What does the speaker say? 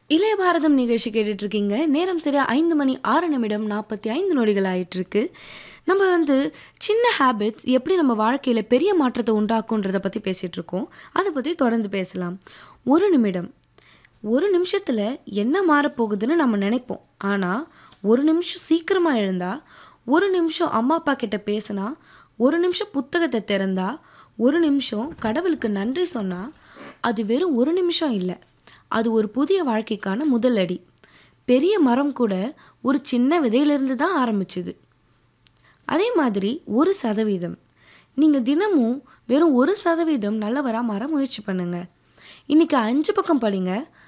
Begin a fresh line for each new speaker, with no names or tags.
இளைய பாரதம் நிகழ்ச்சி கேட்டுட்டு இருக்கீங்க நேரம் சரியா ஐந்து மணி ஆறு நிமிடம் நாற்பத்தி ஐந்து நொடிகள் ஆயிட்டிருக்கு நம்ம வந்து சின்ன ஹேபிட்ஸ் எப்படி நம்ம வாழ்க்கையில் பெரிய மாற்றத்தை உண்டாக்குன்றதை பற்றி பேசிகிட்டு இருக்கோம் அதை பற்றி தொடர்ந்து பேசலாம் ஒரு நிமிடம் ஒரு நிமிஷத்தில் என்ன மாறப்போகுதுன்னு நம்ம நினைப்போம் ஆனால் ஒரு நிமிஷம் சீக்கிரமாக எழுந்தா ஒரு நிமிஷம் அம்மா அப்பா கிட்ட பேசினா ஒரு நிமிஷம் புத்தகத்தை திறந்தா ஒரு நிமிஷம் கடவுளுக்கு நன்றி சொன்னால் அது வெறும் ஒரு நிமிஷம் இல்லை அது ஒரு புதிய வாழ்க்கைக்கான முதல் அடி பெரிய மரம் கூட ஒரு சின்ன விதையிலிருந்து தான் ஆரம்பிச்சுது அதே மாதிரி ஒரு சதவீதம் நீங்கள் தினமும் வெறும் ஒரு சதவீதம் நல்லவராக மாற முயற்சி பண்ணுங்க இன்னைக்கு அஞ்சு பக்கம் படிங்க